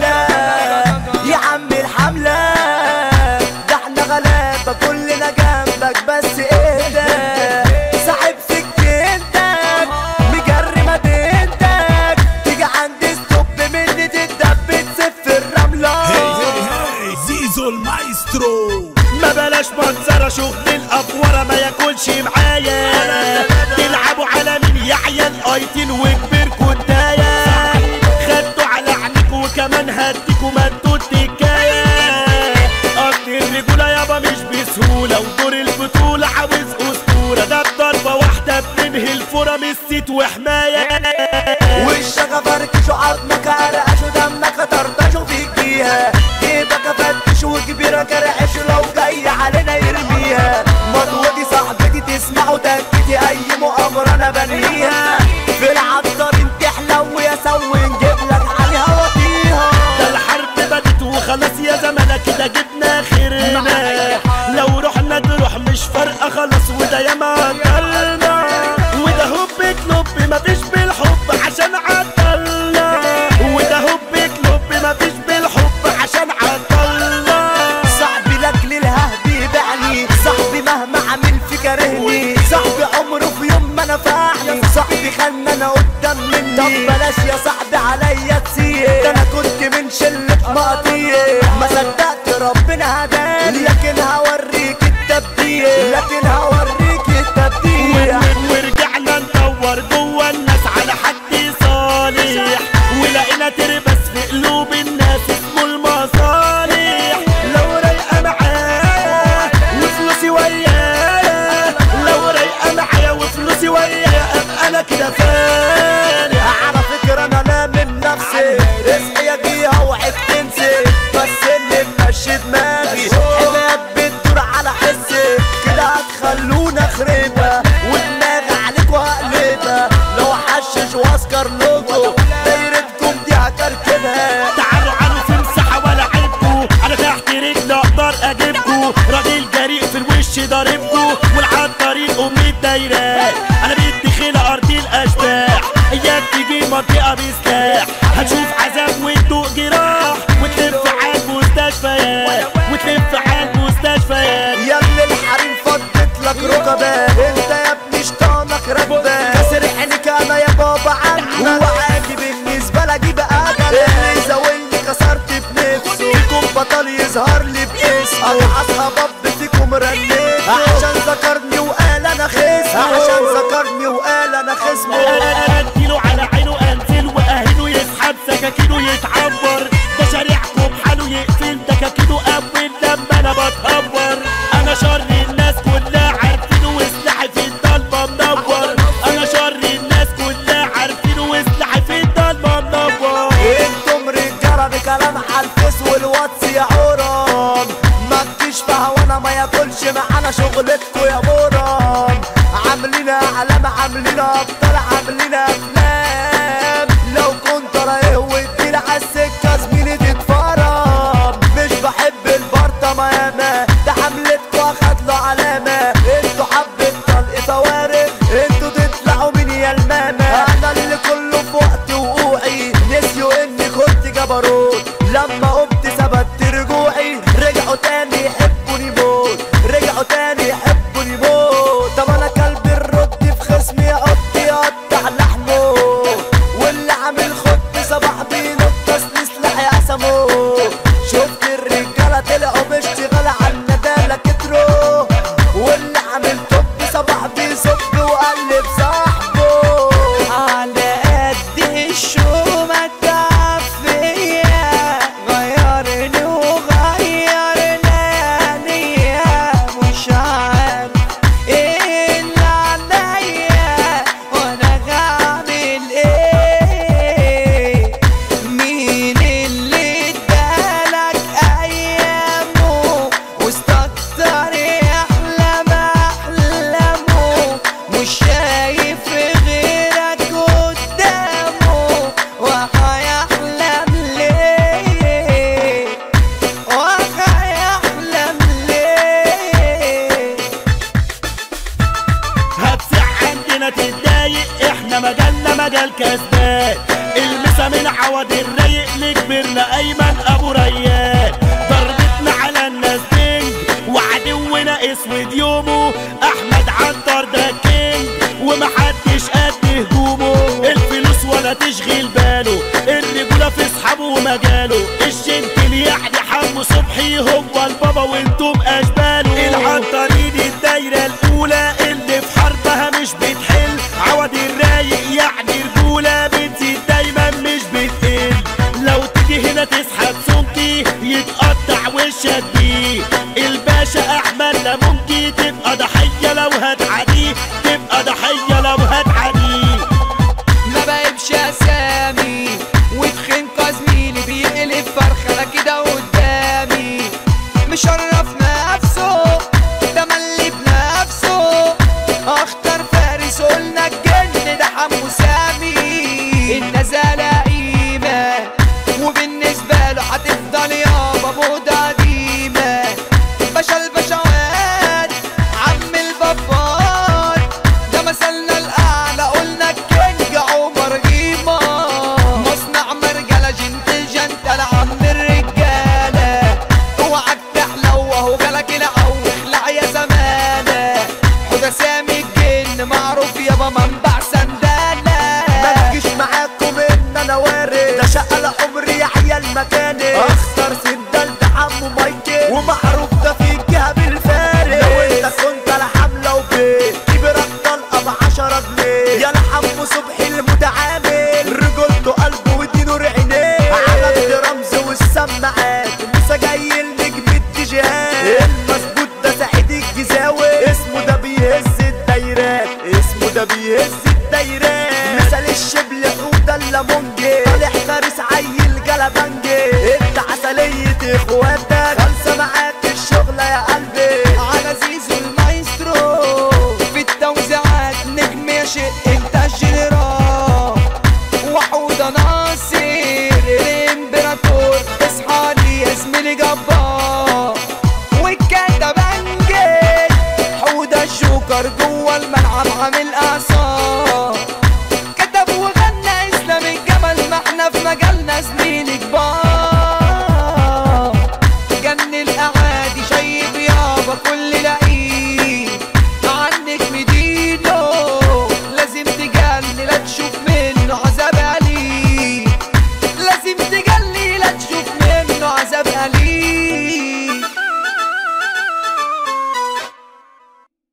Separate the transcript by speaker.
Speaker 1: حملة يا عم الحملة ده احنا غلابة كلنا جنبك بس اهدى صاحب سكتك مجري مدينتك تيجي عندي ستوب مني تتدب تسف الرملة
Speaker 2: هي هي هي زيزو المايسترو
Speaker 3: ما بلاش منظرة شغل الأفورة ما ياكلش معايا تلعبوا على مين يا عيال ايتين وكبير كنتايا خدتوا على عينيكوا وكمان هديكوا ما انتوا التكاية أصل الرجولة يابا مش بسهولة ودور البطولة عاوز أسطورة ده بضربة واحدة بننهي الفورة من الست وحماية
Speaker 1: وشك فركش وعظمك عرقش ودمك طرطش فيكيها جيبك فتش وكبيرة كرعش لو جاي علينا يرميها مضوتي صاحبتي تسمع وتكتي اي مؤامرة انا بنهيها في العطارين تحلو يا سوي نجيب لك عليها وطيها
Speaker 3: ده الحرب بدت وخلاص يا زمانة كده جبنا خيرنا لو رحنا نروح مش فارقة خلاص وده ياما عطلنا وده هوب كلوب مفيش بالحب عشان عطلنا وده هوب كلوب مفيش بالحب عشان عطلنا
Speaker 1: صاحبي لك للهب يبيعني صاحبي مهما عمل في كارهني صاحبي عمره في يوم ما نفعني صاحبي خلنا انا قدام مني طب بلاش يا صاحبي عليا تسير ده انا كنت من شلة مقاطير ما صدقت ربنا هداني لكن هوريك التبديل لكن هوريك التبديل
Speaker 3: ون- ورجعنا ندور جوه الناس على حد صالح ولقينا تربس في قلوب الناس اسمه المصالح لو رايقه معايا وفلوسي ويايا لو رايقه معايا وفلوسي ويايا ابقى انا كده فاني
Speaker 1: على فكرة انا لا من نفسي رزقي اجيها وعد تنسي بس اللي ماشي دماغي حمايات بتدور على حسي كده هتخلونا خريبة ودماغي عليكوا هقلبها لو حشش واسكر لوجو دايرتكم دي هكركبها
Speaker 3: تعالوا عنه في مساحة ولا عيبكو انا تحت رجلي اقدر اجيبكو راجل جريء في الوش ضاربكو والعاد طريق امي الدايرات انا بدي خيلة ارض الاشباح اياك تيجي منطقة بسلاح هتشوف عذاب وتدوق جراح وتلف على المستشفيات وتلف على المستشفيات
Speaker 1: يا ابن الحريم فضت لك ركبة انت يا ابني شطانك راكبة كسر عينك انا يا بابا عنك هو عادي بالنسبة لك دي بقى اللي زاولني كسرت بنفسه فيكم بطل يظهر لي باسمه انا اصحاب فيكم رنيت عشان ذكرني وقال انا خصمه عشان ذكرني وقال انا خصمه
Speaker 3: اديله على عينه انزل واهله يسحب سكاكينه يتعبر ده شارعكم حاله يقفل دكاكينه اول لما انا بتهور انا شر الناس كلها عارفينه وسلاحي في الضلمه منور انا شر الناس كلها عارفينه وسلاحي في الضلمه منور
Speaker 1: انتم رجاله بكلام عالفيس والواتس يا عوران ما تجيش فيها وانا ما ياكلش معانا شغلتكوا يا موران عاملين اعلام عاملين ابطال عاملين افلام لو كنت رايه واديل عالسكه زميلي تتفرم مش بحب البرطه ما ياما ده حملتكوا اخد له علامه انتوا حبة طلق فوارغ انتوا تطلعوا من يا الماما انا اللي كله في وقت وقوعي نسيوا اني كنت جبروت لما قمت ثبت رجوعي رجعوا تاني يحبوني موت رجعوا تاني يحبوني موت طب انا كلب الرد في خصمي يقط يقطع لحمه واللي عامل خد صباح بينط اصل سلاحي قسمه شفت الرجاله طلعوا باشتغال على الندالة كتروا واللي عامل توب صباح بيصب وقلب صاحبه على قد الشومة تعب فيا غيرني وغير
Speaker 3: كبرنا ايمن ابو ريان ضربتنا على الناس دنج وعدونا اسود يومه احمد عنتر ده كينج ومحدش قد هجومه الفلوس ولا تشغل باله الرجولة في اصحابه ومجاله الشنكل يعني حمو صبحي هو البابا وانتم اشباله العنطرين الدايرة الاولى اللي في حربها مش بتحل عوض الرايق يعني رجولة بتزيد دايما مش بتقل لو تيجي هنا تسحب سمكي يتقطع وشك بيه الباشا احمد لا ممكن تبقى ضحية لو هتعديه تبقى ضحية لو هتعديه
Speaker 4: ما بقيبش اسامي وتخنقة زميلي بيقلب فرخة كده قدامي مشرف نفسه تملي بنفسه اختار فارس قلنا الجن ده حمو سامي النزالة قيمة وبالنسبة له هتفضل يابا موضة قديمة باشا البشوات عم البابات ده مثلنا الاعلى قلنا الكينج عمر قيمة مصنع مرجلة جنت جنتل عم الرجالة اوعك تحلو وهو جالك العو اخلع يا زمانة حدا سامي الجن معروف يابا منبع سندالة
Speaker 1: ما تجيش معاكم ان انا وارد ده شقة لعمري يا عيال مكاني اخسر سندال ده عمو مايكل ومعروف ده في الجهة بالفارق لو انت كنت على حملة وبيت كبرك طلقة بعشرة جنيه يا لحمو صبحي المتعامل رجولته قلبه ودينه عينيه عملت رمز والسماعات لسه جاي النجم التجهات المظبوط ده سعيد الجزاوي اسمه ده بيهز الدايرات اسمه ده بيهز الدايرات مثل الشبل حوده الليمونجي طالع فارس عيل جلبنجي انت عسلية اخواتك خالصة معاك الشغلة يا قلبي
Speaker 4: على زيزو المايسترو في التوزيعات نجم يا شيء انت الجنرال وحودة ناصر الامبراطور اصحى لي يا زميلي جبار